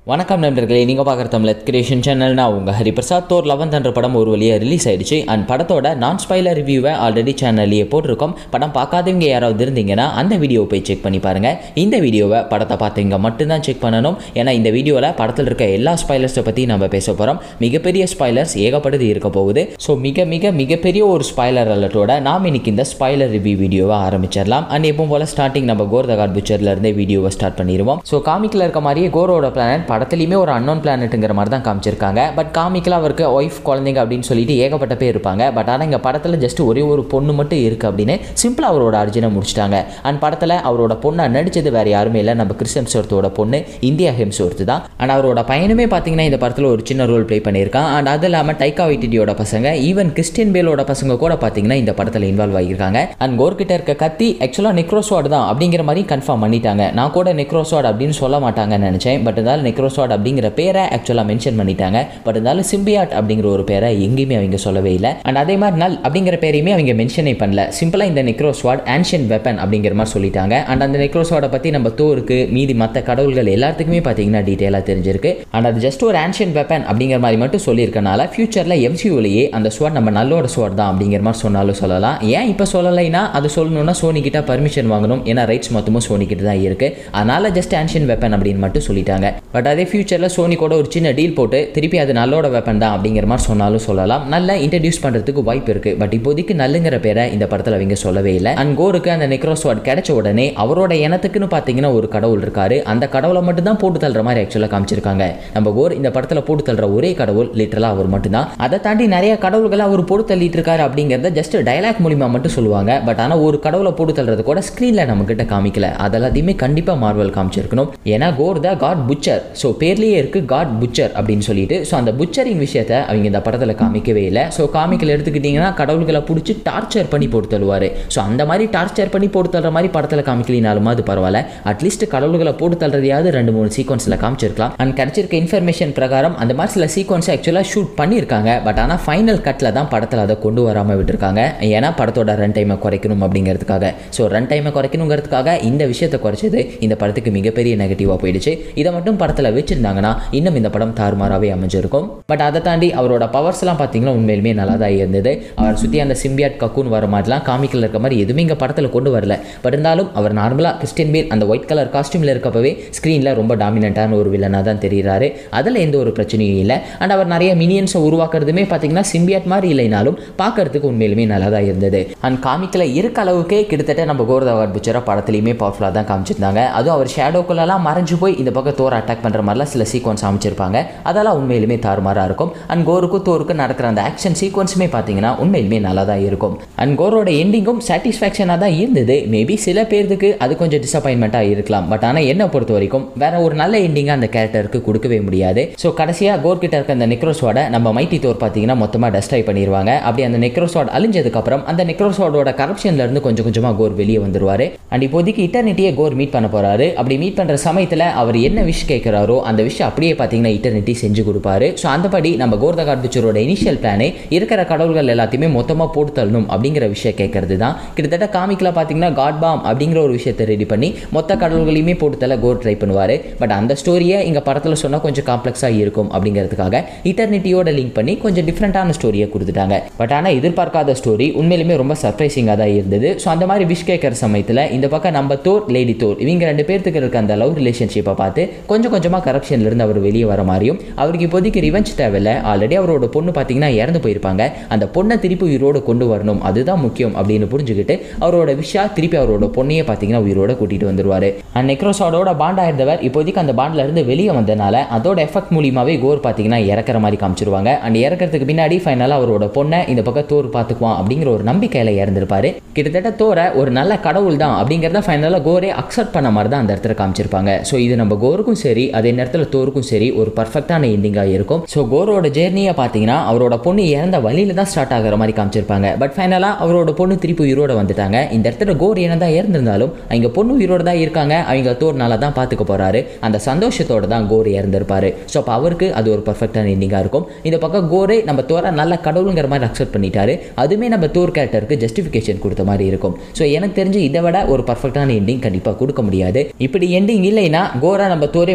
வணக்கம் நண்பர்களே நீங்கள் பார்க்குற தமிழ் கிரியேஷன் சேனல்னா உங்கள் ஹரிபிரசாத் தோர் லெவன்த் என்ற படம் ஒரு வழியாக ரிலீஸ் ஆயிடுச்சு அண்ட் படத்தோட நான் ஸ்பைலர் ரிவ்யூவை ஆல்ரெடி சேனல்லையே போட்டிருக்கோம் படம் பார்க்காதவங்க யாராவது இருந்தீங்கன்னா அந்த வீடியோ போய் செக் பண்ணி பாருங்கள் இந்த வீடியோவை படத்தை பார்த்தவங்க மட்டும்தான் செக் பண்ணணும் ஏன்னா இந்த வீடியோவில் படத்தில் இருக்க எல்லா ஸ்பாய்லர்ஸை பற்றி நம்ம பேச போகிறோம் மிகப்பெரிய ஸ்பாய்லர்ஸ் ஏகப்பட்டது இருக்க போகுது ஸோ மிக மிக மிகப்பெரிய ஒரு ஸ்பாய்லர் அலர்ட்டோட நாம் இன்னைக்கு இந்த ஸ்பாய்லர் ரிவ்யூ வீடியோவை ஆரம்பிச்சிடலாம் அண்ட் எப்பவும் போல் ஸ்டார்டிங் நம்ம கோர் த காட் பிக்சர்ல இருந்தே வீடியோவை ஸ்டார்ட் பண்ணிடுவோம் ஸோ காமிக்கில் இருக்க மாதிரியே கோரோட பிளானட் படத்துலையுமே ஒரு அன்னோன் பிளானட்டுங்கிற மாதிரி தான் காமிச்சிருக்காங்க பட் காமிக்கில் அவருக்கு ஒய்ஃப் குழந்தைங்க அப்படின்னு சொல்லிட்டு ஏகப்பட்ட பேர் இருப்பாங்க பட் ஆனால் இங்கே படத்தில் ஜஸ்ட் ஒரே ஒரு பொண்ணு மட்டும் இருக்குது அப்படின்னு சிம்பிளாக அவரோட அர்ஜுனை முடிச்சிட்டாங்க அண்ட் படத்தில் அவரோட பொண்ணை நடிச்சது வேறு யாருமே இல்லை நம்ம கிறிஸ்டன் சோர்த்தோட பொண்ணு இந்தியா ஹெம்சோர்த்து தான் அண்ட் அவரோட பையனுமே பார்த்தீங்கன்னா இந்த படத்தில் ஒரு சின்ன ரோல் ப்ளே பண்ணியிருக்கான் அண்ட் அது இல்லாமல் டைக்கா வைட்டிடியோட பசங்க ஈவன் கிறிஸ்டியன் பேலோட பசங்க கூட பார்த்தீங்கன்னா இந்த படத்தில் இன்வால்வ் ஆகியிருக்காங்க அண்ட் கோர்கிட்ட இருக்க கத்தி ஆக்சுவலாக நெக்ரோஸ்வாட் தான் அப்படிங்கிற மாதிரி கன்ஃபார்ம் பண்ணிட்டாங்க நான் கூட நெக்ரோஸ்வாட் அப்படின்னு சொல்ல மாட்டாங்கன்னு நினச்சேன் பட் இருந்தாலும் நெக்ரோஸ்வாட் அப்படிங்கிற பேரை ஆக்சுவலாக மென்ஷன் பண்ணிட்டாங்க பட் இருந்தாலும் சிம்பியாட் அப்படிங்கிற ஒரு பேரை எங்கேயுமே அவங்க சொல்லவே இல்லை அண்ட் அதே மாதிரி நல் அப்படிங்கிற பேரையுமே அவங்க மென்ஷனே பண்ணல சிம்பிளாக இந்த நெக்ரோஸ்வாட் ஆன்ஷியன் வெப்பன் அப்படிங்கிற மாதிரி சொல்லிட்டாங்க அண்ட் அந்த நெக்ரோஸ்வாடை பற்றி நம்ம தோருக்கு மீதி மற்ற கடவுள்கள் எல்லாத்துக்குமே பார்த்தீங்கன்னா டீட்டெயிலாக தெரிஞ்சிருக்கு அண்ட் அது ஜஸ்ட் ஒரு ஆன்ஷியன் வெப்பன் அப்படிங்கிற மாதிரி மட்டும் சொல்லியிருக்கனால ஃபியூச்சரில் எம்சியூலேயே அந்த ஸ்வாட் நம்ம நல்லோட ஸ்வாட் தான் அப்படிங்கிற மாதிரி சொன்னாலும் சொல்லலாம் ஏன் இப்போ சொல்லலைன்னா அது சொல்லணும்னா சோனி கிட்ட பர்மிஷன் வாங்கணும் ஏன்னா ரைட்ஸ் மொத்தமும் சோனி கிட்ட தான் இருக்கு அதனால ஜஸ்ட் ஆன்ஷியன் வெப்பன் அப்படின்னு மட்டும் சொல்லிட்டாங்க பட் அதே ஃபியூச்சரில் சோனி கூட ஒரு சின்ன டீல் போட்டு திருப்பி அது நல்லோட வெப்பன் தான் அப்படிங்கிற மாதிரி சொன்னாலும் சொல்லலாம் நல்லா இன்ட்ரடியூஸ் பண்ணுறதுக்கு வாய்ப்பு இருக்கு பட் இப்போதைக்கு நல்லுங்கிற பேரை இந்த படத்தில் அவங்க சொல்லவே இல்லை அண்ட் கோருக்கு அந்த நெக்ரோஸ்வாட் கிடைச்ச உடனே அவரோட இனத்துக்குன்னு பார்த்தீங்கன்னா ஒரு கடவுள் இருக்காரு அந்த கடவுளை மட்டும் தான் போட்டு தள்ளுற மாதிரி ஆக்சுவலாக காமிச்சிருக்காங்க நம்ம கோர் இந்த படத்தில் போட்டு தள்ளுற ஒரே கடவுள் லிட்டரலாக அவர் மட்டும்தான் அதை தாண்டி நிறைய கடவுள்களை அவர் போட்டு தள்ளிட்டு இருக்காரு அப்படிங்கிறத ஜஸ்ட் டைலாக் மூலிமா மட்டும் சொல்லுவாங்க பட் ஆனால் ஒரு கடவுளை போட்டு தள்ளுறது கூட ஸ்க்ரீனில் நம்ம கிட்ட காமிக்கல அதெல்லாத்தையுமே கண்டிப்பாக மார்வல் காமிச்சிருக்கணும் ஏன்னா Gorr the God Butcher so பேர்லேயே இருக்கு காட் புச்சர் அப்படின்னு சொல்லிட்டு ஸோ அந்த புச்சரின் விஷயத்த அவங்க இந்த படத்தில் காமிக்கவே இல்லை ஸோ காமிக்கல எடுத்துக்கிட்டிங்கன்னா கடவுள்களை பிடிச்சி டார்ச்சர் பண்ணி போட்டு தள்ளுவார் ஸோ அந்த மாதிரி டார்ச்சர் பண்ணி போட்டு தள்ளுற மாதிரி படத்தில் காமிக்கலினாலும் அது பரவாயில்ல அட்லீஸ்ட் கடவுள்களை போட்டு தள்ளுறதையாவது ரெண்டு மூணு சீக்வன்ஸில் காமிச்சிருக்கலாம் அண்ட் கிடைச்சிருக்க இன்ஃபர்மேஷன் பிரகாரம் அந்த மாதிரி சில சீக்வன்ஸை ஆக்சுவலாக ஷூட் பண்ணியிருக்காங்க பட் ஆனால் ஃபைனல் கட்டில் தான் படத்தில் அதை கொண்டு வராமல் விட்டுருக்காங்க ஏன்னா படத்தோட ரன் டைமை குறைக்கணும் அப்படிங்கிறதுக்காக ஸோ ரன் டைமை குறைக்கணுங்கிறதுக்காக இந்த விஷயத்தை குறைச்சது இந்த படத்துக்கு மிகப்பெரிய நெகட்டிவாக போயிடுச்சு இதை மட்டும் படத்தில் வச்சிருந்தாங்கன்னா இன்னும் இந்த படம் தாறுமாறாகவே அமைஞ்சிருக்கும் பட் அதை தாண்டி அவரோட பவர்ஸ்லாம் பார்த்தீங்கன்னா உண்மையிலுமே நல்லா தான் இருந்தது அவர் சுற்றி அந்த சிம்பியாட் கக்கூன் வர மாதிரிலாம் காமிக்கல இருக்க மாதிரி எதுவுமே இங்கே படத்தில் கொண்டு வரல பட் இருந்தாலும் அவர் நார்மலாக கிறிஸ்டின் பேல் அந்த ஒயிட் கலர் காஸ்டியூமில் இருக்கப்பவே ஸ்க்ரீனில் ரொம்ப டாமினண்ட்டான ஒரு வில்லனாக தான் தெரிகிறாரு அதில் எந்த ஒரு பிரச்சனையும் இல்லை அண்ட் அவர் நிறைய மினியன்ஸை உருவாக்குறதுமே பார்த்தீங்கன்னா சிம்பியாட் மாதிரி இல்லைனாலும் பார்க்கறதுக்கு உண்மையிலுமே நல்லா தான் இருந்தது அண்ட் காமிக்கில் இருக்க அளவுக்கே கிட்டத்தட்ட நம்ம கோரதாவாட் பிக்சரை படத்துலையுமே பவர்ஃபுல்லாக தான் காமிச்சிருந்தாங்க அதுவும் அவர் ஷேடோக்குள்ளெல்லாம் மறைஞ்சு போய் இந்த பக்கம் தோர் அட்டாக் பண்ணுற மாதிரிலாம் சில சீக்வன்ஸ் அமைச்சிருப்பாங்க அதெல்லாம் உண்மையிலுமே தாறுமாறாக இருக்கும் அண்ட் கோருக்கும் தோருக்கும் நடக்கிற அந்த ஆக்ஷன் சீக்வன்ஸுமே பார்த்தீங்கன்னா உண்மையிலுமே நல்லா தான் இருக்கும் அண்ட் கோரோட எண்டிங்கும் சாட்டிஸ்ஃபேக்ஷனாக தான் இருந்தது மேபி சில பேருக்கு அது கொஞ்சம் டிசப்பாயின்மெண்ட்டாக இருக்கலாம் பட் ஆனால் என்னை பொறுத்த வரைக்கும் வேற ஒரு நல்ல எண்டிங்காக அந்த கேரக்டருக்கு கொடுக்கவே முடியாது ஸோ கடைசியாக கோர் கிட்ட இருக்க அந்த நெக்ரோஸ்வாட நம்ம மைட்டி தோர் பார்த்தீங்கன்னா மொத்தமாக டெஸ்ட்ராய் பண்ணிடுவாங்க அப்படி அந்த நெக்ரோஸ்வாட் அழிஞ்சதுக்கப்புறம் அந்த நெக்ரோஸ்வாடோட கரப்ஷன்ல இருந்து கொஞ்சம் கொஞ்சமாக கோர் வெளியே வந்துருவாரு அண்ட் இப்போதைக்கு இட்டர்னிட்டியை கோர் மீட் பண்ண போறாரு அப்படி மீட் பண்ணுற சமயத்தில் அவர் என்ன விஷ் கேட்குறாரோ அந்த விஷ் அப்படியே பார்த்தீங்கன்னா இட்டர்னிட்டி செஞ்சு கொடுப்பாரு ஸோ அந்தபடி நம்ம கோர்த கார்பிச்சரோட இனிஷியல் பிளானே இருக்கிற கடவுள்கள் எல்லாத்தையுமே மொத்தமாக போட்டு தள்ளணும் அப்படிங்கிற விஷயம் கேட்கறது தான் கிட்டத்தட்ட காமிக்கில் பார்த்தீங்கன்னா காட் பாம் அப்படிங்கிற ஒரு விஷயத்தை ரெடி பண்ணி மொத்த கடவுள்களையுமே போட்டு தள்ள கோர் ட்ரை பண்ணுவார் பட் அந்த ஸ்டோரியை இங்கே படத்தில் சொன்னால் கொஞ்சம் காம்ப்ளெக்ஸாக இருக்கும் அப்படிங்கிறதுக்காக இட்டர்னிட்டியோட லிங்க் பண்ணி கொஞ்சம் டிஃப்ரெண்ட்டான ஸ்டோரியை கொடுத்துட்டாங்க பட் ஆனால் எதிர்பார்க்காத ஸ்டோரி உண்மையிலுமே ரொம்ப சர்ப்ரைசிங்காக தான் இருந்தது ஸோ அந்த மாதிரி விஷ் கேட்குற சமயத்தில் இந்த பக்கம் நம்ம தோர் லேடி தோர் இவங்க ரெண்டு பேர்த்துக்கு இருக்க அந்த லவ் ரிலேஷன்ஷிப்பை பார்த்து கொஞ்சம் கொஞ்சமாக கரப்ஷன்லேருந்து அவர் வெளியே வர மாதிரியும் அவருக்கு இப்போதைக்கு ரிவெஞ்ச் தேவையில்லை ஆல்ரெடி அவரோட பொண்ணு பார்த்தீங்கன்னா இறந்து போயிருப்பாங்க அந்த பொண்ணை திருப்பி உயிரோடு கொண்டு வரணும் அதுதான் முக்கியம் அப்படின்னு புரிஞ்சுக்கிட்டு அவரோட விஷா திருப்பி அவரோட பொண்ணையே பார்த்தீங்கன்னா உயிரோட கூட்டிகிட்டு வந்துருவார் அண்ட் நெக்ரோஸோட பாண்டாக இருந்தவர் இப்போதைக்கு அந்த பாண்டில் இருந்து வெளியே வந்தனால அதோட எஃபெக்ட் மூலியமாகவே கோர் பார்த்தீங்கன்னா இறக்குற மாதிரி காமிச்சிருவாங்க அண்ட் இறக்கிறதுக்கு பின்னாடி ஃபைனலாக அவரோட பொண்ணை இந்த பக்கம் தோர் பார்த்துக்குவான் அப்படிங்கிற ஒரு நம்பிக்கையில் இறந்துருப்பாரு கிட்டத்தட்ட தோரை ஒரு நல்ல கடவுள் தான் அப்படிங்கிறத ஃபைனலாக கோரே அக்செப்ட் பண்ண மாதிரி தான் அந்த இடத்துல காமிச்சிருப்பாங்க ஸோ இது நம்ம கோருக்கும் சரி அதே நேரத்தில் தோருக்கும் சரி ஒரு பர்ஃபெக்டான எண்டிங்காக இருக்கும் ஸோ கோரோட ஜேர்னியை பார்த்தீங்கன்னா அவரோட பொண்ணு இறந்த வழியில தான் ஸ்டார்ட் ஆகிற மாதிரி காமிச்சிருப்பாங்க பட் ஃபைனலாக அவரோட பொண்ணு திருப்பி உயிரோட வந்துட்டாங்க இந்த இடத்துல கோர் என்ன தான் இறந்திருந்தாலும் அவங்க பொண்ணு உயிரோட தான் இருக்காங்க அவங்க தோர் நல்லா தான் பார்த்துக்க போறாரு அந்த சந்தோஷத்தோட தான் கோர் இறந்திருப்பாரு ஸோ அப்போ அவருக்கு அது ஒரு பர்ஃபெக்டான எண்டிங்காக இருக்கும் இந்த பக்கம் கோரே நம்ம தோரை நல்ல கடவுளுங்கிற மாதிரி அக்செப்ட் பண்ணிட்டாரு அதுவுமே நம்ம தோர் கேரக்டருக்கு ஜஸ்டிஃபிகேஷன் கொடுத்த மாதிரி இருக்கும் ஸோ எனக்கு தெரிஞ்சு இதை விட ஒரு பர்ஃபெக்டான எண்டிங் கண்டிப்பாக கொடுக்க முடியாது இப்படி எண்டிங் இல்லைன்னா கோரா நம்ம தோரே பார்த்தீங்கன்னா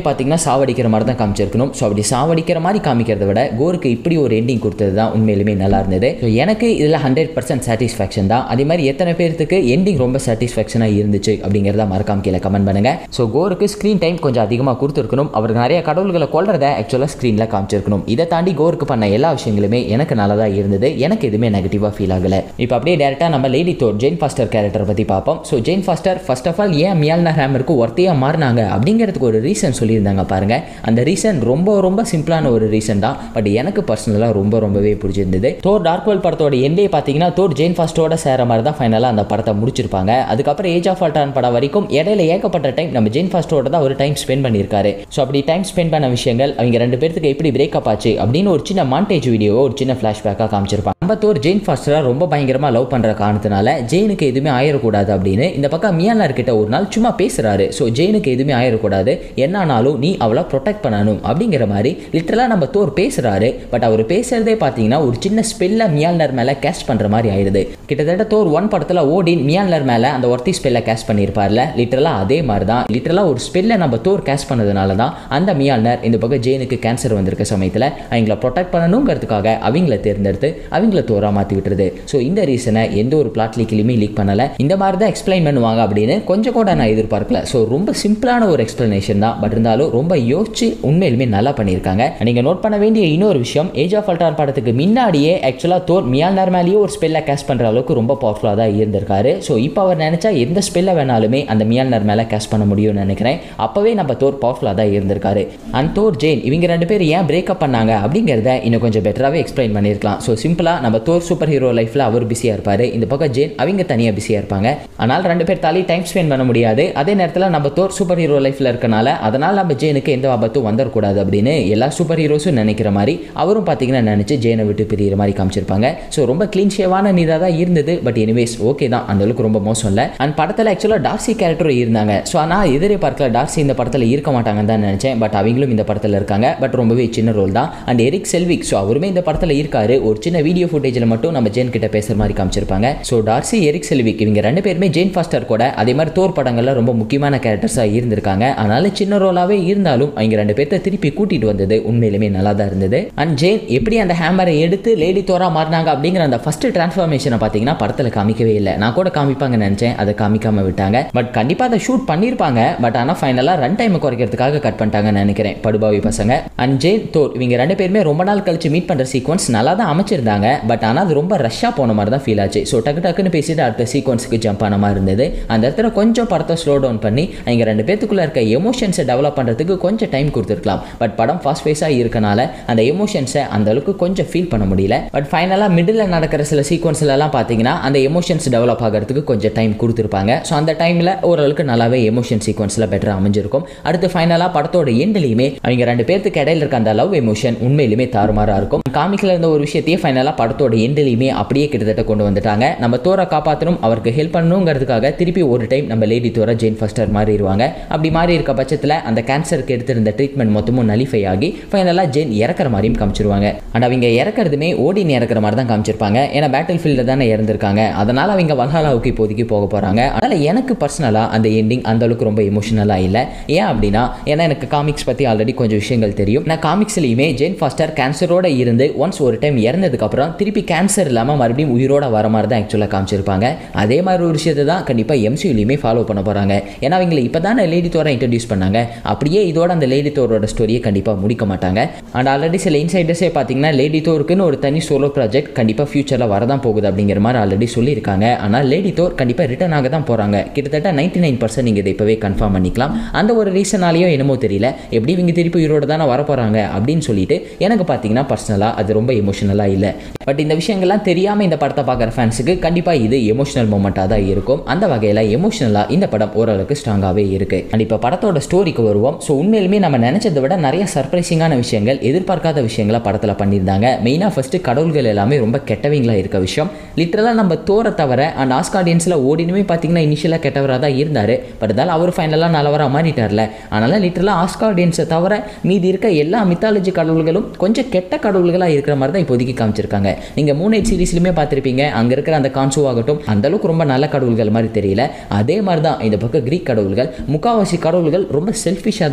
சாவடிக்கிற மாதிரி தான் காமிச்சிருக்கணும் ஸோ அப்படி சாவடிக்கிற மாதிரி காமிக்கிறத விட கோருக்கு இப்படி ஒரு எண்டிங் கொடுத்தது தான் உண்மையிலுமே நல்லா இருந்தது ஸோ எனக்கு இதில் ஹண்ட்ரட் பர்சன்ட் சாட்டிஸ்ஃபேக்ஷன் தான் அதே மாதிரி எத்தனை பேர்த்துக்கு எண்டிங் ரொம்ப சாட்டிஸ்ஃபேக்ஷனாக இருந்துச்சு அப்படிங்கிறத மறக்காம கீழே கமெண்ட் பண்ணுங்க ஸோ கோருக்கு ஸ்க்ரீன் டைம் கொஞ்சம் அதிகமாக கொடுத்துருக்கணும் அவருக்கு நிறைய கடவுள்களை கொள்றத ஆக்சுவலாக ஸ்க்ரீனில் காமிச்சிருக்கணும் இதை தாண்டி கோருக்கு பண்ண எல்லா விஷயங்களுமே எனக்கு நல்லதா இருந்தது எனக்கு எதுவுமே நெகட்டிவாக ஃபீல் ஆகலை இப்போ அப்படியே டேரெக்டாக நம்ம lady Thor Jane Foster character பற்றி பார்ப்போம் so Jane Foster first of all ஏன் மியால்னா ஹேமருக்கு ஒர்த்தையாக மாறினாங்க அப்படிங்கிறதுக்கு ஒரு ரீசன் சொல்லியிருந்தாங்க பாருங்க அந்த ரீசன் ரொம்ப ரொம்ப சிம்பிளான ஒரு ரீசன் தான் பட் எனக்கு பர்சனலாக ரொம்ப ரொம்பவே பிடிச்சிருந்தது தோர் டார்க்வெல் படத்தோட எண்டே பார்த்தீங்கன்னா தோர் ஜெயின் ஃபாஸ்டோட சேர மாதிரி தான் ஃபைனலாக அந்த படத்தை முடிச்சிருப்பாங்க அதுக்கப்புறம் ஏஜ் ஆஃப் அல்டான் படம் வரைக்கும் இடையில ஏகப்பட்ட டைம் நம்ம ஜெயின் ஃபாஸ்டோட தான் ஒரு டைம் ஸ்பெண்ட் பண்ணியிருக்காரு ஸோ அப்படி டைம் ஸ்பெண்ட் பண்ண விஷயங்கள் அவங்க ரெண்டு பேர்த்துக்கு எப்படி பிரேக்கப் ஆச்சு அப்படின்னு ஒரு சின்ன மாண்டேஜ் வீடியோ ஒரு சின்ன ஃப்ளாஷ்பேக்காக காமிச்சிருப்பாங்க நம்ம தோர் ஜெயின் ஃபாஸ்டராக ரொம்ப பயங்கரமாக லவ் பண்ணுற காரணத்தினால ஜெயினுக்கு எதுவுமே ஆயிடக்கூடாது அப்படின்னு இந்த பக்கம் மியானார் கிட்ட ஒரு நாள் சும்மா பேசுறாரு ஸோ ஜெயினுக்கு எதுவுமே ஆயிடக்கூடாது என்ன ஆனாலும் நீ அவளை ப்ரொடெக்ட் பண்ணணும் அப்படிங்கிற மாதிரி லிட்டரலாக நம்ம தோர் பேசுறாரு பட் அவர் பேசுறதே பார்த்தீங்கன்னா ஒரு சின்ன ஸ்பெல்ல மியால்னர் மேலே கேஸ்ட் பண்ணுற மாதிரி ஆயிடுது கிட்டத்தட்ட தோர் ஒன் படத்தில் ஓடின் மியால்னர் மேலே அந்த ஒர்த்தி ஸ்பெல்லை கேஸ்ட் பண்ணியிருப்பார்ல லிட்டரலாக அதே மாதிரி தான் லிட்டரலாக ஒரு ஸ்பெல்லை நம்ம தோர் கேஸ்ட் பண்ணதுனால தான் அந்த மியால்னர் இந்த பக்கம் ஜெயினுக்கு கேன்சர் வந்திருக்க சமயத்தில் அவங்கள ப்ரொடெக்ட் பண்ணணுங்கிறதுக்காக அவங்கள தேர்ந்தெடுத்து அவங்கள தோரா மாற்றி விட்டுருது ஸோ இந்த ரீசனை எந்த ஒரு பிளாட் லீக்லையுமே லீக் பண்ணலை இந்த மாதிரி தான் எக்ஸ்பிளைன் பண்ணுவாங்க அப்படின்னு கொஞ்சம் கூட நான் எதிர்பார்க்கல ஸோ ரொம்ப சிம்பிளான ஒரு எக்ஸ்பிளனேஷன் தான் பட் இருந்தாலும் ரொம்ப யோசிச்சு உண்மையிலுமே நல்லா பண்ணியிருக்காங்க நீங்கள் நோட் பண்ண வேண்டிய இன்னொரு விஷயம் ஏஜ் ஆஃப் அல்டார் படத்துக்கு முன்னாடியே ஆக்சுவலாக தோர் மியால்னர் மேலேயே ஒரு ஸ்பெல்லை கேஸ்ட் பண்ணுற அளவுக்கு ரொம்ப பவர்ஃபுல்லாக தான் இருந்திருக்காரு ஸோ இப்போ அவர் நினச்சா எந்த ஸ்பெல்லை வேணாலுமே அந்த மியால்னர் மேலே கேஸ்ட் பண்ண முடியும்னு நினைக்கிறேன் அப்போவே நம்ம தோர் பவர்ஃபுல்லாக தான் இருந்திருக்காரு அண்ட் தோர் ஜெயின் இவங்க ரெண்டு பேர் ஏன் பிரேக்கப் பண்ணாங்க அப்படிங்கிறத இன்னும் கொஞ்சம் பெட்டராகவே எக்ஸ்பிளைன் பண்ணியிருக்கலாம் ஸோ சிம்பிளாக நம்ம தோர் சூப்பர் ஹீரோ லைஃப்பில் அவர் பிஸியாக இருப்பார் இந்த பக்கம் ஜெயின் அவங்க தனியாக பிஸியாக இருப்பாங்க ஆனால் ரெண்டு பேர் தாலி டைம் ஸ்பெண்ட் பண்ண முடியாது அதே நேரத்தில் நம்ம தோர் சூப்பர் ஹீரோ லைஃப்பில் இருக்கனால அதனால் நம்ம ஜெயினுக்கு எந்த ஆபத்தும் வந்துடக்கூடாது அப்படின்னு எல்லா சூப்பர் ஹீரோஸும் நினைக்கிற மாதிரி அவரும் பார்த்தீங்கன்னா நினச்சி ஜெயினை விட்டு பிரியிற மாதிரி காமிச்சிருப்பாங்க ஸோ ரொம்ப க்ளீன் ஷேவான நீதாக தான் இருந்தது பட் எனிவேஸ் ஓகே தான் அந்த அளவுக்கு ரொம்ப மோசம் இல்லை அண்ட் படத்தில் ஆக்சுவலாக டார்சி கேரக்டர் இருந்தாங்க ஸோ ஆனால் எதிரே பார்க்கல டார்சி இந்த படத்தில் இருக்க மாட்டாங்கன்னு தான் நினச்சேன் பட் அவங்களும் இந்த படத்தில் இருக்காங்க பட் ரொம்பவே சின்ன ரோல் தான் அண்ட் எரிக் செல்விக் ஸோ அவருமே இந்த படத்தில் இருக்காரு ஒரு சின்ன வீடியோ ஃபுட்டேஜில் மட்டும் நம்ம ஜெயின் கிட்ட பேசுகிற மாதிரி காமிச்சிருப்பாங்க ஸோ டார்சி எரிக் செல்விக் இவங்க ரெண்டு பேருமே ஜெயின் ஃபாஸ்டர் கூட அதே மாதிரி தோர் படங்களில் ரொம்ப முக்கியமான கேரக்டர்ஸாக இருந்திருக்காங்க அதனால சின்ன ரோலாகவே இருந்தாலும் அவங்க ரெண்டு பேர்த்த திருப்பி கூட்டிட்டு வந்தது உண்மையிலுமே நல்லா தான் இருந்தது அண்ட் ஜெயின் எப்படி அந்த ஹேமரை எடுத்து லேடி தோரா மாறினாங்க அப்படிங்கிற அந்த ஃபர்ஸ்ட் டிரான்ஸ்ஃபார்மேஷனை பார்த்தீங்கன்னா படத்தில் காமிக்கவே இல்லை நான் கூட காமிப்பாங்கன்னு நினச்சேன் அதை காமிக்காம விட்டாங்க பட் கண்டிப்பாக அதை ஷூட் பண்ணியிருப்பாங்க பட் ஆனால் ஃபைனலாக ரன் டைமை குறைக்கிறதுக்காக கட் பண்ணிட்டாங்கன்னு நினைக்கிறேன் படுபாவி பசங்க அண்ட் ஜெயின் தோர் இவங்க ரெண்டு பேருமே ரொம்ப நாள் கழிச்சு மீட் பண்ணுற சீக்வன்ஸ் நல்லா தான் அமைச்சிருந்தாங்க பட் ஆனால் அது ரொம்ப ரஷ்ஷாக போன மாதிரி தான் ஃபீல் ஆச்சு ஸோ டக்கு டக்குன்னு பேசிட்டு அடுத்த சீக்வன்ஸுக்கு ஜம்ப் ஆன மாதிரி இருந்தது அந்த இடத்துல கொஞ்சம் படத்தை ஸ்லோ டவுன் பண்ணி அவங்க ரெண்டு பேத்துக்குள்ள இருக்க எமோஷன்ஸை டெவலப் பண்ணுறதுக்கு கொஞ்சம் டைம் கொடுத்துருக்கலாம் பட் படம் ஃபாஸ்ட் ஃபேஸாக இருக்கனால அந்த எமோஷன்ஸை அந்த அளவுக்கு கொஞ்சம் ஃபீல் பண்ண முடியல பட் ஃபைனலாக மிடில் நடக்கிற சில சீக்வன்ஸ்லலாம் பார்த்தீங்கன்னா அந்த எமோஷன்ஸ் டெவலப் ஆகிறதுக்கு கொஞ்சம் டைம் கொடுத்துருப்பாங்க ஸோ அந்த டைமில் ஓரளவுக்கு நல்லாவே எமோஷன் சீக்வன்ஸில் பெட்டராக அமைஞ்சிருக்கும் அடுத்து ஃபைனலாக படத்தோட எண்ட்லையுமே அவங்க ரெண்டு பேர்த்துக்கு இடையில இருக்க அந்த லவ் எமோஷன் உண்மையிலுமே தாறுமாறாக இருக்கும் காமிக்கில் இருந்த ஒரு விஷயத்தையே ஃபைனலாக படத்தோட எண்ட்லையுமே அப்படியே கிட்டத்தட்ட கொண்டு வந்துட்டாங்க நம்ம தோரை காப்பாற்றணும் அவருக்கு ஹெல்ப் பண்ணணுங்கிறதுக்காக திருப்பி ஒரு டைம் நம்ம லேடி தோரை ஜெயின் ஃபஸ்டர் மாறிடுவாங்க அப்படி மாறி இருக்க பட்சத்தில் அந்த கேன்சருக்கு எடுத்திருந்த ட்ரீட்மெண்ட் மொத்தமும் நலிஃபை ஆகி ஃபைனலாக ஜெயின் இறக்குற மாதிரியும் காமிச்சிருவாங்க அண்ட் அவங்க இறக்குறதுமே ஓடின் இறக்குற மாதிரி தான் காமிச்சிருப்பாங்க ஏன்னா பேட்டில் ஃபீல்டில் தானே இறந்துருக்காங்க அதனால் அவங்க வல்ஹாலாவுக்கு இப்போதைக்கு போக போகிறாங்க அதனால் எனக்கு பர்சனலாக அந்த எண்டிங் அந்த அளவுக்கு ரொம்ப எமோஷனலாக இல்லை ஏன் அப்படின்னா ஏன்னா எனக்கு காமிக்ஸ் பற்றி ஆல்ரெடி கொஞ்சம் விஷயங்கள் தெரியும் நான் காமிக்ஸ்லையுமே ஜெயின் ஃபாஸ்டர் கேன்சரோட இருந்து ஒன்ஸ் ஒரு டைம் இறந்ததுக்கப்புறம் திருப்பி கேன்சர் இல்லாமல் மறுபடியும் உயிரோட வர மாதிரி தான் ஆக்சுவலாக காமிச்சிருப்பாங்க அதே மாதிரி ஒரு விஷயத்தை தான் கண்டிப்பாக எம்சியூலையுமே ஃபாலோ பண்ண போகிறாங்க ஏன்னா அவங்களை இப்போ தானே லேடி தோரை இன்ட்ரடியூஸ் பண்ணாங்க அப்படியே இதோட அந்த லேடி தோரோட ஸ்டோரியை கண்டிப்பாக முடிக்க மாட்டாங்க அண்ட் ஆல்ரெடி சில இன்சைடர்ஸே பார்த்தீங்கன்னா லேடி தோருக்குன்னு ஒரு தனி சோலோ ப்ராஜெக்ட் கண்டிப்பாக ஃபியூச்சரில் வரதான் போகுது அப்படிங்கிற மாதிரி ஆல்ரெடி சொல்லியிருக்காங்க ஆனால் லேடி தோர் கண்டிப்பாக ரிட்டர்ன் ஆக தான் போகிறாங்க கிட்டத்தட்ட நைன்டி நைன் பர்சன்ட் நீங்கள் இதை இப்போவே கன்ஃபார்ம் பண்ணிக்கலாம் அந்த ஒரு ரீசனாலேயோ என்னமோ தெரியல எப்படி இவங்க திருப்பி உயிரோட தானே வர போகிறாங்க அப்படின்னு சொல்லிட்டு எனக்கு பார்த்தீங்கன்னா பர்சனலாக அது ரொம்ப எமோஷனலாக இல்லை பட் இந்த விஷயங்கள்லாம் தெரியாமல் இந்த படத்தை பார்க்குற ஃபேன்ஸுக்கு கண்டிப்பாக இது எமோஷனல் மூமெண்ட்டாக தான் இருக்கும் அந்த வகையில் எமோஷனலாக இந்த படம் ஓரளவுக்கு ஸ்ட்ராங்காகவே இருக்குது அண்ட் இப்போ படத்தோட ஸ்டோரிக்கு வருவோம் ஸோ உண்மையிலுமே நம்ம நினச்சதை விட நிறைய சர்ப்ரைசிங்கான விஷயங்கள் எதிர்பார்க்காத விஷயங்களை படத்தில் பண்ணியிருந்தாங்க மெயினாக ஃபஸ்ட்டு கடவுள்கள் எல்லாமே ரொம்ப கெட்டவங்களா இருக்க விஷயம் லிட்டரலாக நம்ம தோரை தவிர அண்ட் ஆஸ்கார்டியன்ஸில் ஓடினுமே பார்த்தீங்கன்னா இனிஷியலாக கெட்டவராக தான் இருந்தார் பட் இருந்தாலும் அவர் ஃபைனலாக நல்லவராக மாறிட்டார்ல அதனால் லிட்டரலாக ஆஸ்கார்டியன்ஸை தவிர மீதி இருக்க எல்லா மித்தாலஜி கடவுள்களும் கொஞ்சம் கெட்ட கடவுள்களாக இருக்கிற மாதிரி தான் இப்போதைக்கு காமிச்சிருக்காங்க நீங்கள் மூணு எயிட் சீரீஸ்லையுமே பார்த்துருப்பீங்க அங்கே இருக்கிற அந்த கான்சோ ஆகட்டும் அந்த அளவுக்கு ரொம்ப நல்ல கடவுள்கள் மாதிரி தெரியல அதே மாதிரி தான் இந்த பக்கம் கிரீக் கடவுள்கள் முக்காவாசி கடவுள்கள் ரொம்ப செல்ஃபிஷாக தான்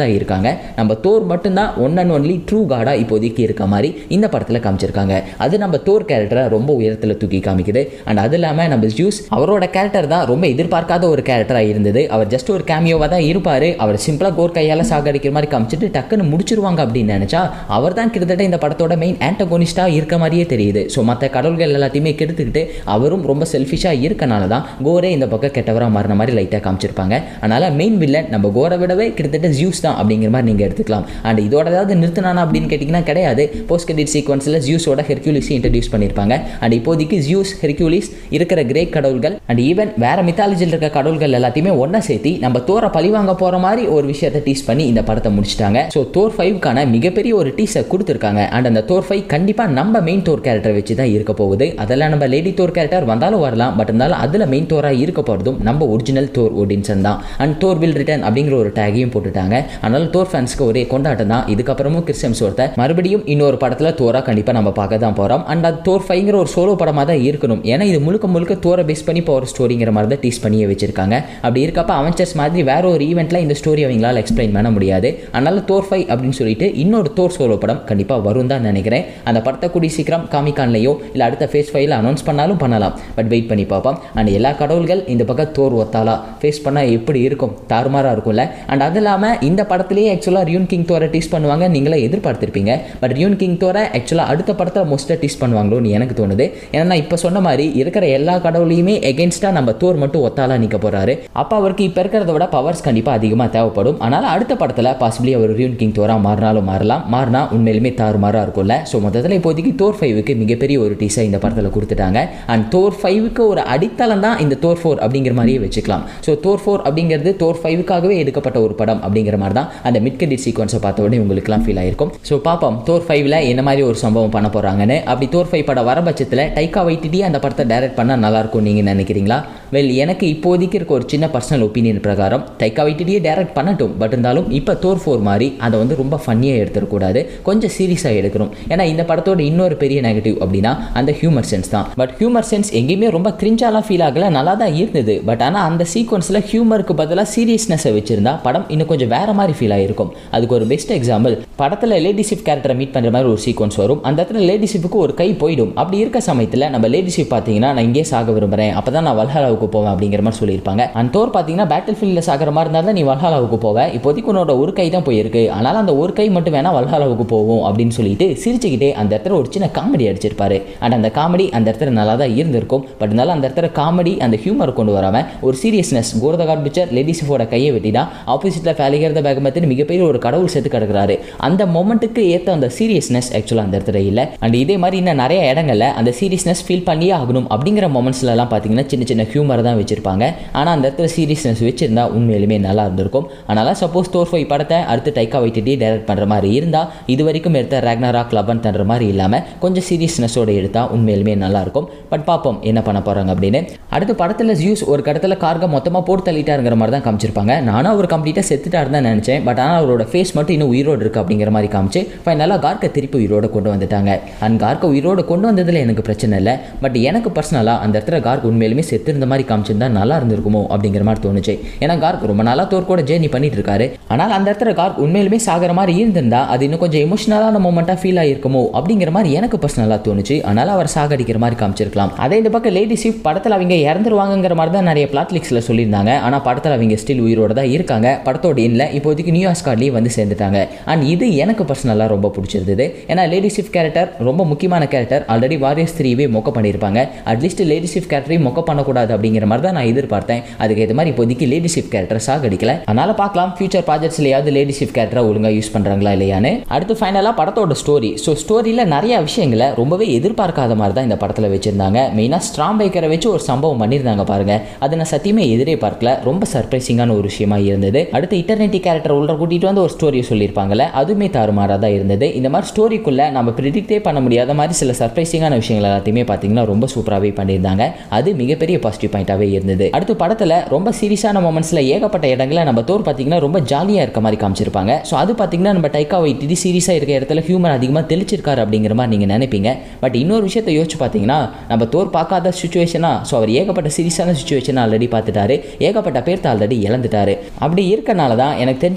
தான் இருக்காங்க நம்ம தோர் மட்டும்தான் ஒன் அண்ட் ஒன்லி ட்ரூ காடாக இப்போதைக்கு இருக்க மாதிரி இந்த படத்தில் காமிச்சிருக்காங்க அது நம்ம தோர் கேரக்டரை ரொம்ப உயரத்தில் தூக்கி காமிக்குது அண்ட் அது இல்லாமல் நம்ம ஜூஸ் அவரோட கேரக்டர் தான் ரொம்ப எதிர்பார்க்காத ஒரு கேரக்டராக இருந்தது அவர் ஜஸ்ட் ஒரு கேமியோவாக தான் இருப்பார் அவர் சிம்பிளாக கோர் கையால் சாகடிக்கிற மாதிரி காமிச்சிட்டு டக்குன்னு முடிச்சிருவாங்க அப்படின்னு நினச்சா அவர் தான் கிட்டத்தட்ட இந்த படத்தோட மெயின் ஆன்டகோனிஸ்டாக இருக்க மாதிரியே தெரியுது ஸோ மற்ற கடவுள்கள் எல்லாத்தையுமே கெடுத்துக்கிட்டு அவரும் ரொம்ப செல்ஃபிஷாக இருக்கனால தான் கோரே இந்த பக்கம் கெட்டவராக மாறின மாதிரி லைட்டாக காமிச்சிருப்பாங்க அதனால் மெயின் வில்லன் நம்ம கோரை விடவே கிட்டத்தட்ட ஜியூஸ் தான் அப்படிங்கிற மாதிரி நீங்கள் எடுத்துக்கலாம் அண்ட் இதோட ஏதாவது நிறுத்தினானா அப்படின்னு கேட்டிங்கன்னா கிடையாது போஸ்ட் கிரெடிட் சீக்வன்ஸில் ஜியூஸோட ஹெர்க்யூலிஸை இன்ட்ரடியூஸ் பண்ணியிருப்பாங்க அண்ட் இப்போதைக்கு ஜியூஸ் ஹெர்க்யூலிஸ் இருக்கிற கிரேக் கடவுள்கள் அண்ட் ஈவன் வேற மித்தாலஜியில் இருக்க கடவுள்கள் எல்லாத்தையுமே ஒன்றா சேர்த்து நம்ம தோரை பழிவாங்க போகிற மாதிரி ஒரு விஷயத்தை டீஸ் பண்ணி இந்த படத்தை முடிச்சிட்டாங்க ஸோ தோர் ஃபைவ்க்கான மிகப்பெரிய ஒரு டீஸை கொடுத்துருக்காங்க அண்ட் அந்த தோர் ஃபைவ் கண்டிப்பாக நம்ம மெயின் தோர் கேரக்டர் வச்சு தான் இருக்க போகுது அதெல்லாம் நம்ம லேடி தோர் கேரக்டர் வந்தாலும் வரலாம் பட் இருந்தாலும் அதில் மெயின் தோராக இருக்க போகிறதும் நம்ம ஒரிஜினல் தோர் ஒடின்சன் தான் அண்ட் தோர் வில் ரிட்டர்ன் அப்படிங்கிற ஒரு டேகையும் போட்டுட்டாங்க அதனால தோர் ஃபேன்ஸ்க்கு ஒரே கொண்டாட்டம் தான் இதுக்கப்புறமும் கிறிஸ்டம்ஸ் ஒருத்தர் மறுபடியும் இன்னொரு படத்தில் தோரா கண்டிப்பாக நம்ம பார்க்க தான் போகிறோம் அண்ட் அது தோர் ஃபைங்கிற ஒரு சோலோ படமாக தான் இருக்கணும் ஏன்னா இது முழுக்க முழுக்க தோரை பேஸ் பண்ணி இப்போ ஒரு ஸ்டோரிங்கிற மாதிரி தான் டீஸ் பண்ணியே வச்சிருக்காங்க அப்படி இருக்கப்ப அவெஞ்சர்ஸ் மாதிரி வேற ஒரு ஈவெண்ட்டில் இந்த ஸ்டோரி அவங்களால எக்ஸ்பிளைன் பண்ண முடியாது அதனால தோர் ஃபை அப்படின்னு சொல்லிட்டு இன்னொரு தோர் சோலோ படம் கண்டிப்பாக வரும் தான் நினைக்கிறேன் அந்த படத்தை கூடி சீக்கிரம் காமிக்கான்லையோ இல்லை அடுத்த ஃபேஸ் ஃபைவ்ல அனௌன்ஸ் பண்ணாலும் பண்ணலாம் பட் வெயிட் பண்ணி பார்ப்போம் அண்ட் எல்லா கடவுள்கள் இந்த பக்கம் தோர் ஒத்தாலா ஃபேஸ் பண்ணால் எப்படி இருக்கும் தாறுமாறாக இருக்கும்ல அண்ட் அது இல்லாமல் இந்த படத்துலேயே ஆக்சுவலாக ரியூன் கிங் தோரை டீஸ் பண்ணுவாங்க நீங்களே எதிர்பார்த்திருப்பீங்க பட் ரியூன் கிங் தோரை ஆக்சுவலாக அடுத்த படத்தில் மோஸ்ட்டாக டீஸ் பண்ணுவாங்களோன்னு எனக்கு தோணுது ஏன்னா நான் இப்போ சொன்ன மாதிரி இருக்கிற எல்லா கடவுளையுமே எகென்ஸ்டாக நம்ம தோர் மட்டும் ஒத்தாலா நிற்க போகிறாரு அப்போ அவருக்கு இப்போ இருக்கிறத விட பவர்ஸ் கண்டிப்பாக அதிகமாக தேவைப்படும் அதனால் அடுத்த படத்தில் பாசிபிளி அவர் ரியூன் கிங் தோரா மாறினாலும் மாறலாம் மாறினா உண்மையிலுமே தாறுமாறாக இருக்கும்ல ஸோ மொத்தத்தில் இப்போதைக்கு தோர் ஃபைவுக்கு மிகப்பெரிய ஒரு டீஸை இந்த படத்தில் கொடுத்துட்டாங்க அண்ட் தோர் ஃபைவுக்கு ஒரு அடித்தளம் தான் இந்த தோர் ஃபோர் அப்படிங்கிற மாதிரியே வச்சுக்கலாம் ஸோ தோர் ஃபோர் அப்படிங்கிறது தோர் ஃபைவுக்காகவே எடுக்கப்பட்ட ஒரு படம் அப்படிங்கிற மாதிரி தான் அந்த மிட்கடிட் சீக்வன்ஸை பார்த்த உடனே உங்களுக்குலாம் ஃபீல் ஆயிருக்கும் ஸோ பார்ப்போம் தோர் ஃபைவ்ல என்ன மாதிரி ஒரு சம்பவம் பண்ண போகிறாங்கன்னு அப்படி தோர் ஃபைவ் படம் வர பட்சத்தில் டைக்கா வைட்டிடி அந்த படத்தை டைரக்ட் பண்ணால் நல்லாயிருக்கும் நீங்கள் நினைக்கிறீங்களா வெல் எனக்கு இப்போதைக்கு இருக்க ஒரு சின்ன பர்சனல் ஒப்பீனியன் பிரகாரம் டைக்கா வைட்டிடியே டைரக்ட் பண்ணட்டும் பட் இருந்தாலும் இப்போ தோர் ஃபோர் மாதிரி அதை வந்து ரொம்ப ஃபன்னியாக எடுத்துடக்கூடாது கொஞ்சம் சீரியஸாக எடுக்கணும் ஏன்னா இந்த படத்தோட இன்னொரு பெரிய நெகட்டிவ் அப்படின்னா அந்த ஹியூமர் சென்ஸ் தான் பட் ஹியூமர் சென்ஸ் எங்கேயுமே ரொம்ப கிரிஞ்சாலாம் ஃபீல் ஆகல நல்லா தான் இருந்தது பட் ஆனால் அந்த சீக்வன்ஸில் ஹியூமருக்கு பதிலாக சீரியஸ்னஸை வச்சிருந்தா படம் இன்னும் கொஞ்சம் வேற மாதிரி ஃபீல் ஆயிருக்கும் அதுக்கு ஒரு பெஸ்ட் எக்ஸாம்பிள் படத்தில் லேடிஷிப் கேரக்டரை மீட் பண்ணுற மாதிரி ஒரு சீக்வன்ஸ் வரும் அந்த இடத்துல லேடிஷிப்புக்கு ஒரு கை போயிடும் அப்படி இருக்க சமயத்தில் நம்ம லேடிஷிப் பார்த்தீங்கன்னா நான் இங்கே சாக விரும்புகிறேன் அப்போ தான் நான் வல்ஹாலாவுக்கு போவேன் அப்படிங்கிற மாதிரி சொல்லியிருப்பாங்க அந்த தோர் பார்த்தீங்கன்னா பேட்டில் ஃபீல்டில் சாகிற மாதிரி இருந்தால் தான் நீ வல்ஹாலாவுக்கு போவேன் இப்போதைக்கு உன்னோட ஒரு கை தான் போயிருக்கு ஆனால் அந்த ஒரு கை மட்டும் வேணா வல்ஹாலாவுக்கு போவோம் அப்படின்னு சொல்லிட்டு சிரிச்சுக்கிட்டே அந்த இடத்துல ஒரு சின்ன காமெடி அடிச்சிருப்பாரு அண்ட் அந்த காமெடி அந்த இடத்துல நல்லா தான் இருந்திருக்கும் பட் இருந்தாலும் அந்த இடத்துல காமெடி அந்த ஹியூமர் கொண்டு வராமல் ஒரு சீரியஸ்னஸ் கோரத காட் பிக்சர் லேடிஸோட கையை வெட்டி தான் ஆப்போசிட்டில் ஃபேலிகிறத பேகமத்தின் மிகப்பெரிய ஒரு கடவுள் செத்து கிடக்குறாரு அந்த மொமெண்ட்டுக்கு ஏற்ற அந்த சீரியஸ்னஸ் ஆக்சுவலாக அந்த இடத்துல இல்லை அண்ட் இதே மாதிரி இன்னும் நிறைய இடங்கள்ல அந்த சீரியஸ்னஸ் ஃபீல் பண்ணியே ஆகணும் அப்படிங்கிற மொமெண்ட்ஸ்லலாம் பார்த்தீங்கன்னா சின்ன சின்ன ஹியூமர் தான் வச்சிருப்பாங்க ஆனால் அந்த இடத்துல சீரியஸ்னஸ் வச்சிருந்தா உண்மையிலுமே நல்லா இருந்திருக்கும் அதனால் சப்போஸ் தோர் ஃபைவ் படத்தை அடுத்து டைக்கா வைட்டிட்டி டைரக்ட் பண்ணுற மாதிரி இருந்தால் இது வரைக்கும் எடுத்த ரேக்னரா கிளபன் தன்ற மாதிரி இல்லாமல் கொஞ்சம் சீரியஸ்னஸோட எடுத்தால் உண்மையிலுமே நல்லா இருக்கும் பட் பார்ப்போம் என்ன பண்ண போகிறாங்க அப்படின்னு அடுத்து படத்தில் ஜியூஸ் ஒரு கடத்தில் கார்கை மொத்தமாக போட்டு தள்ளிட்டாருங்கிற மாதிரி தான் காமிச்சிருப்பாங்க நானும் அவர் கம்ப்ளீட்டாக செத்துட்டாரு தான் நினச்சேன் பட் ஆனால் அவரோட ஃபேஸ் மட்டும் இன்னும் உயிரோடு இருக்குது அப்படிங்கிற மாதிரி காமிச்சு ஃபைனலாக கார்க்கை திருப்பி உயிரோட கொண்டு வந்துட்டாங்க அண்ட் கார்க்கை உயிரோட கொண்டு வந்ததில் எனக்கு பிரச்சனை இல்லை பட் எனக்கு பர்சனலாக அந்த இடத்துல கார்க் உண்மையிலுமே செத்துருந்த மாதிரி காமிச்சிருந்தா நல்லா இருந்திருக்குமோ அப்படிங்கிற மாதிரி தோணுச்சு ஏன்னா கார்க் ரொம்ப நாளாக தோற்கோட ஜேர்னி பண்ணிட்டு இருக்காரு ஆனால் அந்த இடத்துல கார்க் உண்மையிலுமே சாகிற மாதிரி இருந்திருந்தா அது இன்னும் கொஞ்சம் எமோஷனலான மூமெண்ட்டாக ஃபீல் ஆகிருக்குமோ அப்படிங்கிற மாதிரி எனக்கு பர்சனலாக தோணுச்சு அதனால் அவர் சாகடிக்கிற மாதிரி காமிச்சிருக்கலாம் அதே இந்த பக்கம் லேடி ஷிஃப்ட் படத்தில் அவங்க இறந்துருவாங்கங்கிற மாதிரி தான் நிறைய பிளாட் லிக்ஸில் சொல்லியிருந்தாங்க ஆனால் படத்தில் அவங்க ஸ்டில் உயிரோட தான் இருக்காங்க படத்தோட இல்லை இப்போதைக்கு நியூயார்க் கார்ட்லேயே வந்து சேர்ந்துட்டாங்க அண்ட் இது எனக்கு பர்சனலாக ரொம்ப பிடிச்சிருந்தது ஏன்னா லேடி ஷிஃப்ட் கேரக்டர் ரொம்ப முக்கியமான கேரக்டர் ஆல்ரெடி வாரியர்ஸ் த்ரீவே மொக்க பண்ணியிருப்பாங்க அட்லீஸ்ட் லேடி ஷிஃப்ட் கேரக்டரையும் மொக்க பண்ணக்கூடாது அப்படிங்கிற மாதிரி தான் நான் எதிர்பார்த்தேன் அதுக்கு ஏற்ற மாதிரி இப்போதைக்கு லேடி ஷிஃப்ட் கேரக்டர் சாகடிக்கல அதனால் பார்க்கலாம் ஃபியூச்சர் ப்ராஜெக்ட்ஸ்லையாவது லேடி ஷிஃப்ட் கேரக்டரை ஒழுங்காக யூஸ் பண்ணுறாங்களா இல்லையான்னு அடுத்து ஃபைனலாக படத்தோட ஸ்டோரி ஸோ ஸ்டோரியில் நிறைய விஷயங்களை ரொம்பவே எதிர்பார்க்காத மாதிரி தான் இந்த படத்தில் வச்சிருந்தாங்க மெயினாக ஸ்ட்ராம் பைக்கரை வச்சு ஒரு சம்பவம் பண்ணியிருந்தாங்க பாருங்க அது நான் சத்தியமே எதிரே பார்க்கல ரொம்ப சர்ப்ரைசிங்கான ஒரு விஷயமா இருந்தது அடுத்து இட்டர்நெட்டி கேரக்டர் உள்ள கூட்டிகிட்டு வந்து ஒரு ஸ்டோரியை சொல்லியிருப்பாங்கல்ல அதுவுமே தாறுமாறாக தான் இருந்தது இந்த மாதிரி ஸ்டோரிக்குள்ளே நம்ம ப்ரிடிக்டே பண்ண முடியாத மாதிரி சில சர்ப்ரைசிங்கான விஷயங்கள் எல்லாத்தையுமே பார்த்தீங்கன்னா ரொம்ப சூப்பராகவே பண்ணியிருந்தாங்க அது மிகப்பெரிய பாசிட்டிவ் பாயிண்டாகவே இருந்தது அடுத்து படத்தில் ரொம்ப சீரியஸான மூமெண்ட்ஸில் ஏகப்பட்ட இடங்களில் நம்ம தோர் பார்த்தீங்கன்னா ரொம்ப ஜாலியாக இருக்க மாதிரி காமிச்சிருப்பாங்க ஸோ அது பார்த்தீங்கன்னா நம்ம டைக்கா வைட்டி சீரியஸாக இருக்க இடத்துல ஹியூமர் அதிகமாக தெளிச்சிருக்காரு அப்படிங்கிற மாதிரி நீங்கள் நினைப்பீங்க பட் இன்னொரு விஷயத்தை யோசிச்சு பார்த்தீங்கன்னா நம்ம தோர் பார்க்காத சுச்சுவேஷனா ஸோ அவர் ஏகப்பட்ட சீரியஸான சுச்சுவேஷன் ஆல்ரெடி பார்த்துட்டாரு ஏகப்பட்ட பேர்த்த ஆல்ரெடி இழந்துட்டாரு அப்படி இருக்கனால தான் எனக்கு தெரிஞ்ச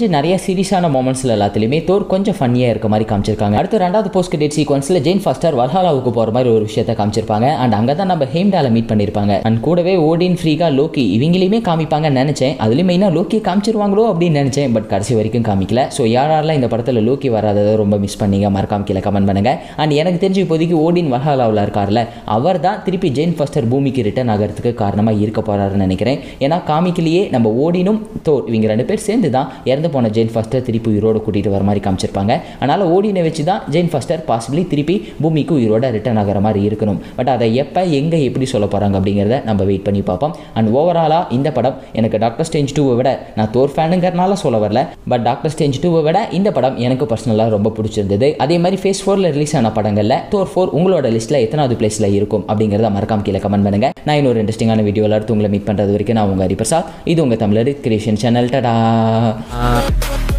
தெரிஞ்சு நிறைய சீரியஸான மூமெண்ட்ஸ்ல எல்லாத்துலயுமே தோர் கொஞ்சம் ஃபன்னியா இருக்க மாதிரி காமிச்சிருக்காங்க அடுத்து ரெண்டாவது போஸ்ட் கிரெடிட் சீக்வன்ஸ்ல ஜெயின் ஃபாஸ்டர் வல்ஹாலாவுக்கு போற மாதிரி ஒரு விஷயத்தை காமிச்சிருப்பாங்க அண்ட் அங்கே தான் நம்ம ஹேம்டால மீட் பண்ணிருப்பாங்க அண்ட் கூடவே ஓடின் ஃப்ரீகா லோக்கி இவங்களையுமே காமிப்பாங்கன்னு நினைச்சேன் அதுலயும் மெயினா லோக்கி காமிச்சிருவாங்களோ அப்படின்னு நினைச்சேன் பட் கடைசி வரைக்கும் காமிக்கல ஸோ யாரெல்லாம் இந்த படத்துல லோக்கி வராததை ரொம்ப மிஸ் பண்ணீங்க மறக்காம கீழே கமெண்ட் பண்ணுங்க அண்ட் எனக்கு தெரிஞ்சு இப்போதைக்கு ஓடின் வல்ஹாலாவில் இருக்கார்ல அவர் தான் திருப்பி ஜெயின் ஃபஸ்டர் பூமிக்கு ரிட்டர்ன் ஆகிறதுக்கு காரணமாக இருக்க போறாருன்னு நினைக்கிறேன் ஏன்னா காமிக்கிலேயே நம்ம ஓடினும் தோர் இவங்க ரெண்டு பேர் சேர்ந்து தான் இறந்து போன ஜெயின் ஃபஸ்டர் திருப்பி உயிரோட கூட்டிகிட்டு வர மாதிரி காமிச்சிருப்பாங்க அதனால் ஓடினை வச்சு தான் ஜெயின் ஃபஸ்டர் பாசிபிளி திருப்பி பூமிக்கு உயிரோட ரிட்டர்ன் ஆகிற மாதிரி இருக்கணும் பட் அதை எப்போ எங்கே எப்படி சொல்ல போகிறாங்க அப்படிங்கிறத நம்ம வெயிட் பண்ணி பார்ப்போம் அண்ட் ஓவராலாக இந்த படம் எனக்கு டாக்டர் ஸ்டேஞ்ச் டூவை விட நான் தோர் ஃபேனுங்கிறனால சொல்ல வரல பட் டாக்டர் ஸ்டேஞ்ச் டூவை விட இந்த படம் எனக்கு பர்சனலாக ரொம்ப பிடிச்சிருந்தது அதே மாதிரி ஃபேஸ் ஃபோரில் ரிலீஸ் ஆன படங்களில் தோர் ஃபோர் உங்களோட லிஸ்ட்டில் எத்தனாவது பிளேஸில் இருக்கும் அப்படிங்கிறத மறக்காம கீழே கமெண்ட் பண்ணுங்க நான் இன்னொரு இன்ட்ரெஸ்டிங்கான வீடியோவில் அடுத்து உங்களை மீட் பண்ணுறது வரைக்கும் நான் உங்கள் ஹரிபிரசாத் இது உங்கள் தமிழர் கிரியேஷன் சேனல் டடா